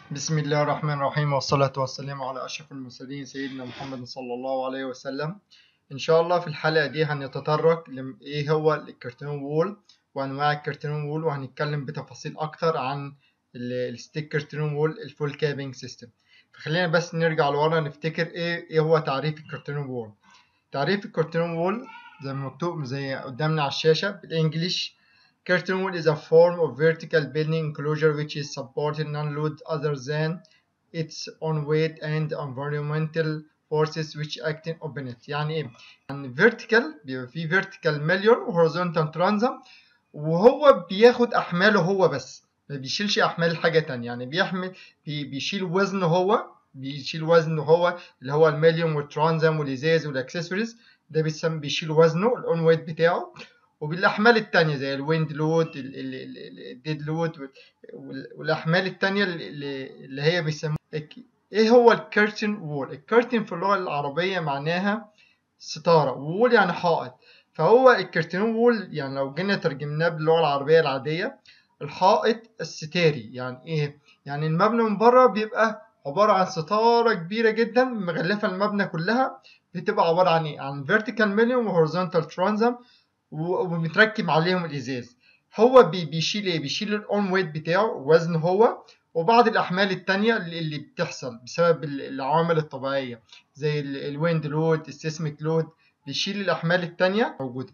بسم الله الرحمن الرحيم والصلاة والسلام على أشرف المرسلين سيدنا محمد صلى الله عليه وسلم إن شاء الله في الحلقة دي هنتطرق لإيه هو الكرتون وول وأنواع الكرتون وول وهنتكلم بتفاصيل أكتر عن الستيك كرتون وول الفول كابينج سيستم فخلينا بس نرجع لورا نفتكر إيه إيه هو تعريف الكرتون وول تعريف الكرتون وول زي ما مكتوب زي قدامنا على الشاشة بالإنجليش Curtain wall is a form of vertical building enclosure which is supported non-load other than its own weight and environmental forces which acting upon it يعني ايه؟ يعني vertical بيبقى فيه vertical مليون و horizontal transom وهو بياخد أحماله هو بس ما بيشيلش أحمال حاجة تانية يعني بيحمل بي بيشيل وزنه هو بيشيل وزنه هو اللي هو المليون والترانزم والإزاز والأكسسوارز ده بيسمى بيشيل وزنه الأون ويت بتاعه وبالاحمال التانية زي الويند لود الديد لود والاحمال التانية اللي هي بيسموها ايه هو الكيرتن وول الكيرتن في اللغة العربية معناها ستارة وول يعني حائط فهو الكيرتن وول يعني لو جينا ترجمناه باللغة العربية العادية الحائط الستاري يعني ايه يعني المبنى من بره بيبقى عبارة عن ستارة كبيرة جدا مغلفة المبنى كلها بتبقى عبارة عن ايه عن vertical million و horizontal transom وبيتركب عليهم الازاز هو بي بيشيل ايه بيشيل الاون ويت بتاعه وزن هو وبعض الاحمال التانية اللي بتحصل بسبب العوامل الطبيعية زي الويند لود السيسميك لود بيشيل الاحمال التانية موجودة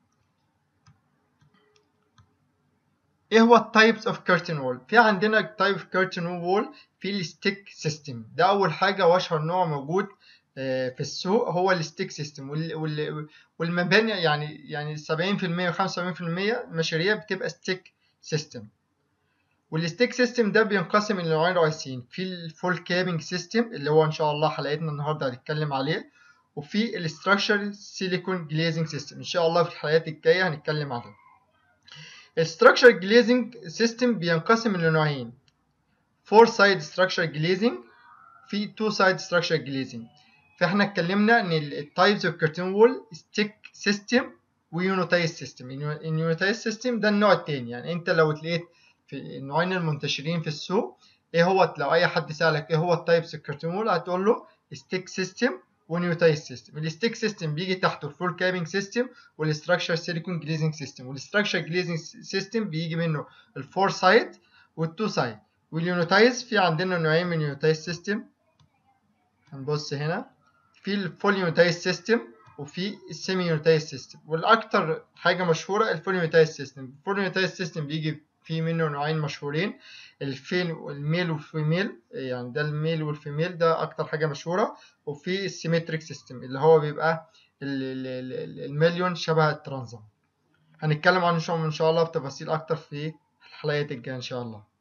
ايه هو التايبس اوف كيرتن وول في عندنا تايب اوف كيرتن وول في الستيك سيستم ده اول حاجة واشهر نوع موجود في السوق هو الستيك سيستم والمباني يعني يعني 70% و 75% المشاريع بتبقى ستيك سيستم والستيك سيستم ده بينقسم الى نوعين رئيسيين في الفول كابينج سيستم اللي هو ان شاء الله حلقتنا النهارده هنتكلم عليه وفي الاستراكشر سيليكون جليزنج سيستم ان شاء الله في الحلقات الجايه هنتكلم عليه الستراكشر جليزنج سيستم بينقسم الى نوعين فور سايد ستراكشر جليزنج في تو سايد ستراكشر جليزنج فاحنا اتكلمنا ان التايبس اوف كرتون وول ستيك سيستم ويونيتايز سيستم اليونيتايز سيستم ده النوع التاني يعني انت لو تلاقيت في النوعين المنتشرين في السوق ايه هو لو اي حد سالك ايه هو التايبس اوف كرتون وول هتقول له ستيك سيستم ونيوتايز سيستم الستيك سيستم بيجي تحته الفول كابينج سيستم والاستراكشر سيليكون جليزنج سيستم والاستراكشر جليزنج سيستم بيجي منه الفور سايد والتو سايد واليونيتايز في عندنا نوعين من اليونيتايز سيستم هنبص هنا في الفول يونيتايز سيستم وفي السيمي يونيتايز سيستم والاكتر حاجه مشهوره الفول يونيتايز سيستم الفول يونيتايز سيستم بيجي فيه منه نوعين مشهورين الفيل الميل والفيميل يعني ده الميل والفيميل ده اكتر حاجه مشهوره وفي السيمتريك سيستم اللي هو بيبقى المليون شبه الترانزم هنتكلم عنه ان شاء الله بتفاصيل اكتر في الحلقات الجايه ان شاء الله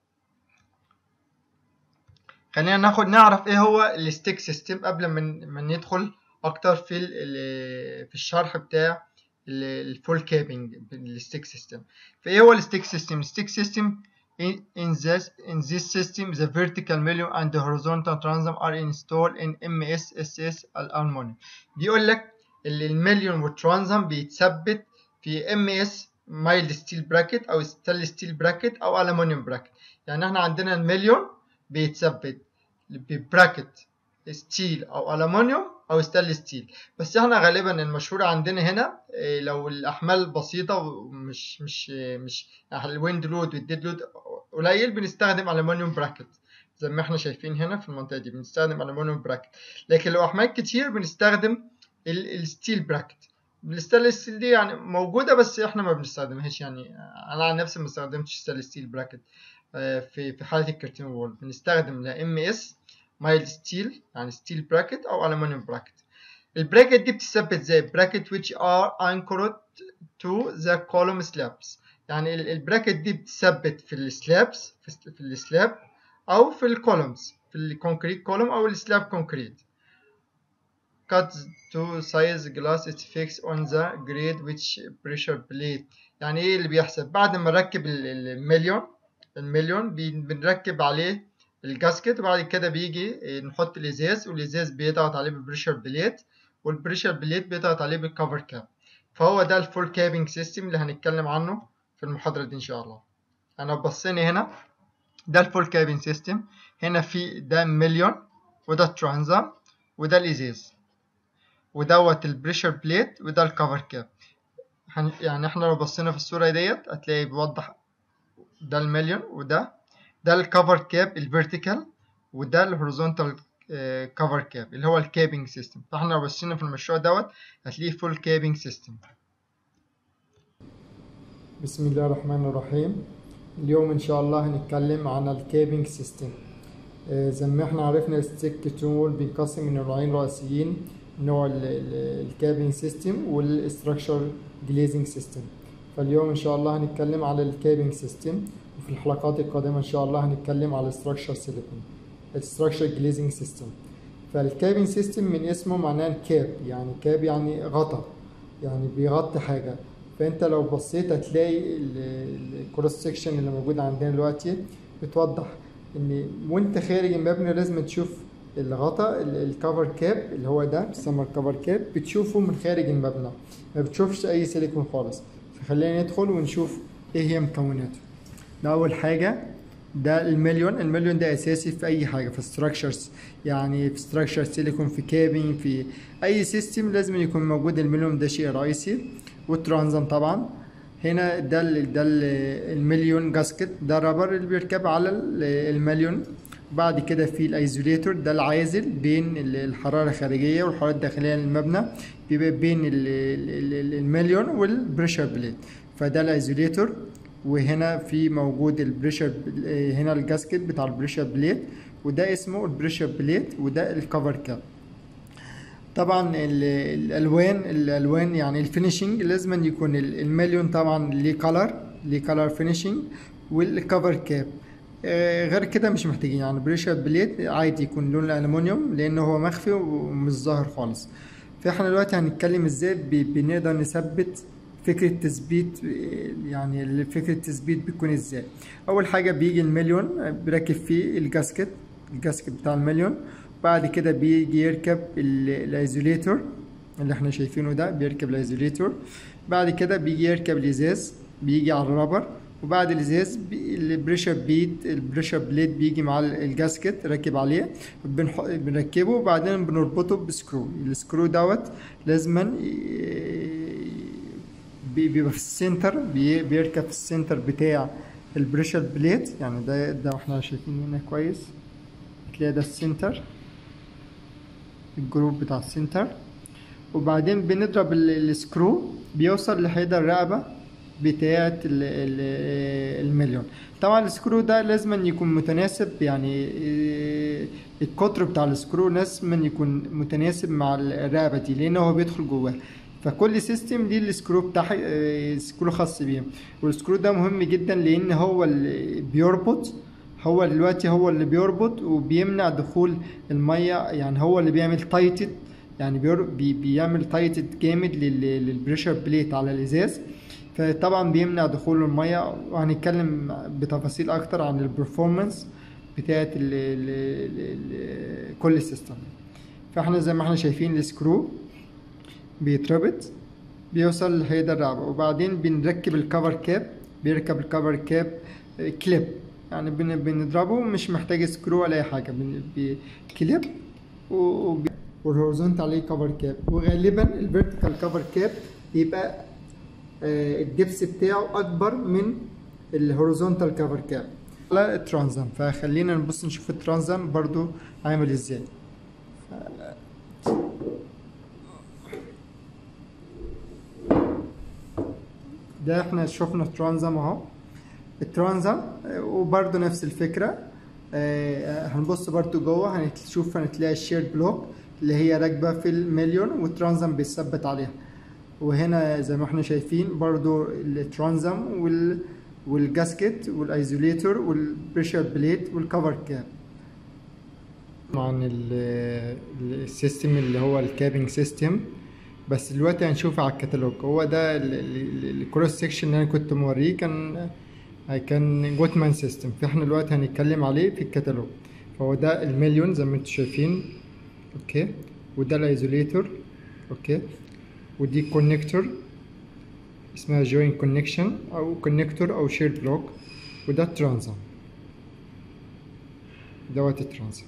خلينا ناخد نعرف ايه هو الستيك سيستم قبل ما ندخل اكتر في في الشرح بتاع الفول كابينج الستيك سيستم فايه هو الستيك سيستم الستيك سيستم in this in this system the vertical million and the horizontal transom are installed in MS SS الالمونيوم بيقول لك المليون والترانزم بيتثبت في MS مايلد ستيل براكت او ستانلس ستيل براكت او الومنيوم براكت يعني احنا عندنا المليون بيتثبت ببراكت ستيل او الومنيوم او ستانلس ستيل بس احنا غالبا المشهور عندنا هنا لو الاحمال بسيطه ومش مش مش الويند لود والديد لود قليل بنستخدم الومنيوم براكت زي ما احنا شايفين هنا في المنطقه دي بنستخدم الومنيوم براكت لكن لو احمال كتير بنستخدم الستيل براكت الستانلس ستيل دي يعني موجوده بس احنا ما بنستخدمهاش يعني انا عن نفسي ما استخدمتش ستانلس ستيل براكت في في حاله الكرتون وول بنستخدم لا ام اس مايلد ستيل يعني ستيل براكت او الومنيوم براكت البراكت دي بتثبت زي براكت which are anchored to the column slabs يعني البراكت دي بتثبت في السلابس في السلاب او في الكولومز في الكونكريت كولوم او السلاب كونكريت cut to size glass is fixed on the grade which pressure plate يعني ايه اللي بيحصل بعد ما نركب المليون المليون بنركب عليه الجاسكت وبعد كده بيجي نحط الازاز والازاز بيضغط عليه بالبريشر بليت والبريشر بليت بيضغط عليه بالكفر كاب فهو ده الفول كابينج سيستم اللي هنتكلم عنه في المحاضرة دي ان شاء الله انا بصيني هنا ده الفول كابين سيستم هنا في ده مليون وده الترانزام وده الازاز ودوت البريشر بليت وده الكفر كاب يعني احنا لو بصينا في الصورة ديت هتلاقي بيوضح ده المليون وده ده الكفر كاب الفيرتيكال وده الهوريزونتال كفر كاب اللي هو الكابينج سيستم فاحنا لو بصينا في المشروع دوت هتلاقيه فول كابينج سيستم بسم الله الرحمن الرحيم اليوم ان شاء الله هنتكلم عن الكابينج سيستم زي ما احنا عرفنا الستيك تول بينقسم من نوعين رئيسيين نوع الكابينج سيستم والستراكشر جليزنج سيستم فاليوم ان شاء الله هنتكلم على الكابينج سيستم وفي الحلقات القادمة ان شاء الله هنتكلم على الستراكشر سيليكون الستراكشر جليزنج سيستم فالكابينج سيستم من اسمه معناه كاب يعني كاب يعني غطا يعني بيغطي حاجة فانت لو بصيت هتلاقي الكروس سكشن اللي موجود عندنا دلوقتي بتوضح ان وانت خارج المبنى لازم تشوف الغطا الكفر كاب اللي هو ده بيسمى الكفر كاب بتشوفه من خارج المبنى ما بتشوفش اي سيليكون خالص فخلينا ندخل ونشوف ايه هي مكوناته ده اول حاجه ده المليون المليون ده اساسي في اي حاجه في ستراكشرز يعني في ستراكشر سيليكون في كابين في اي سيستم لازم يكون موجود المليون ده شيء رئيسي والترانزم طبعا هنا ده ال ده ال المليون جاسكت ده الرابر اللي بيركب على المليون بعد كده في الايزوليتور ده العازل بين الحراره الخارجيه والحراره الداخليه للمبنى بيبقى بين المليون والبريشر بليت فده الايزوليتور وهنا في موجود البريشر هنا الجاسكت بتاع البريشر بليت وده اسمه البريشر بليت وده الكفر كاب طبعا الالوان الالوان يعني الفينيشنج لازم يكون المليون طبعا ليه كلر ليه كلر فينيشنج والكفر كاب غير كده مش محتاجين يعني بريشر بليت عادي يكون لون الالومنيوم لانه هو مخفي ومش ظاهر خالص فاحنا دلوقتي هنتكلم ازاي بنقدر نثبت فكرة تثبيت يعني فكرة التثبيت بيكون ازاي اول حاجة بيجي المليون بركب فيه الجاسكت الجاسكت بتاع المليون بعد كده بيجي يركب الايزوليتور اللي احنا شايفينه ده بيركب الايزوليتور بعد كده بيجي يركب الازاز بيجي على الرابر وبعد الازاز البريشر بيت البريشر بليد بيجي مع الجاسكت راكب عليه بنركبه وبعدين بنربطه بسكرو السكرو دوت لازما بيبقى في السنتر بيركب في السنتر بتاع البريشر بليت يعني ده ده احنا شايفين هنا كويس تلاقي ده السنتر الجروب بتاع السنتر وبعدين بنضرب السكرو بيوصل لحيدة الرقبة بتاعة المليون طبعا السكرو ده لازم يكون متناسب يعني القطر بتاع السكرو لازم يكون متناسب مع الرقبة دي لأن هو بيدخل جواه فكل سيستم ليه السكرو بتاعه سكرو خاص بيه والسكرو ده مهم جدا لان هو اللي بيربط هو دلوقتي هو اللي بيربط وبيمنع دخول الميه يعني هو اللي بيعمل تايتد يعني بي بيعمل تايتد جامد للبريشر بليت على الازاز فطبعا بيمنع دخول الميه وهنتكلم بتفاصيل اكتر عن البرفورمانس بتاعت ال ال ال كل سيستم فاحنا زي ما احنا شايفين السكرو بيتربط بيوصل لحيدة الرقبة وبعدين بنركب الكفر كاب بيركب الكفر كاب كليب يعني بنضربه مش محتاج سكرو ولا اي حاجة كليب والهوريزونتال عليه كفر كاب وغالبا الفيرتيكال كفر كاب بيبقى الدبس بتاعه اكبر من الهوريزونتال كفر كاب على الترانزم فخلينا نبص نشوف الترانزم برضو عامل ازاي ده احنا شفنا الترانزم اهو الترانزم وبرده نفس الفكره آه هنبص برده جوه هنشوف هنتلاقي الشير بلوك اللي هي راكبه في المليون والترانزم بيثبت عليها وهنا زي ما احنا شايفين برضو الترانزم وال والجاسكت والايزوليتور والبريشر بليت والكفر كاب طبعا السيستم اللي هو الكابينج سيستم بس دلوقتي هنشوف على الكتالوج هو ده الكروس سيكشن اللي انا كنت موريه كان كان جوتمان سيستم فاحنا دلوقتي هنتكلم عليه في الكتالوج فهو ده المليون زي ما انتم شايفين اوكي وده الايزوليتور اوكي ودي كونكتور اسمها جوين كونكشن او كونكتور او شير بلوك وده الترانزم دوت الترانزم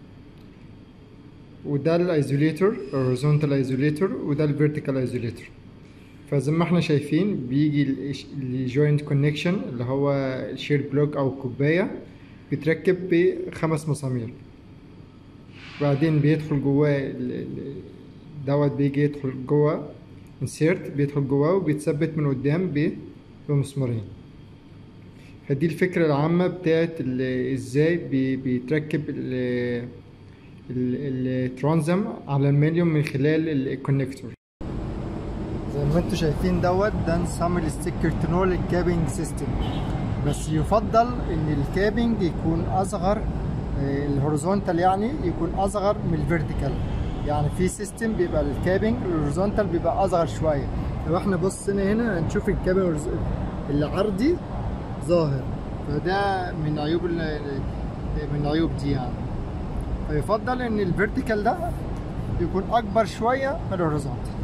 وده الايزوليتور الهوريزونتال ايزوليتور وده الفيرتيكال ايزوليتور فزي ما احنا شايفين بيجي الجوينت كونكشن اللي هو الشير بلوك او كوبايه بيتركب بخمس مسامير بعدين بيدخل جواه ال- ال- دوت بيجي يدخل جوه انسيرت بيدخل جواه وبيتثبت من قدام ب- بمسمارين فدي الفكرة العامة بتاعت ال- ازاي بي- بيتركب ال- ال- الترانزم على المليون من خلال الكونكتور زي ما انتم شايفين دوت ده نظام الستيك كرتونول الكابينج سيستم بس يفضل ان الكابينج يكون اصغر آه، الهوريزونتال يعني يكون اصغر من الفيرتيكال يعني في سيستم بيبقى الكابينج الهوريزونتال بيبقى اصغر شويه لو احنا بصينا هنا هنشوف الكابينج العرضي ظاهر فده من عيوب ال- من العيوب دي يعني فيفضل ان الفيرتيكال ده يكون اكبر شويه من الهوريزونتال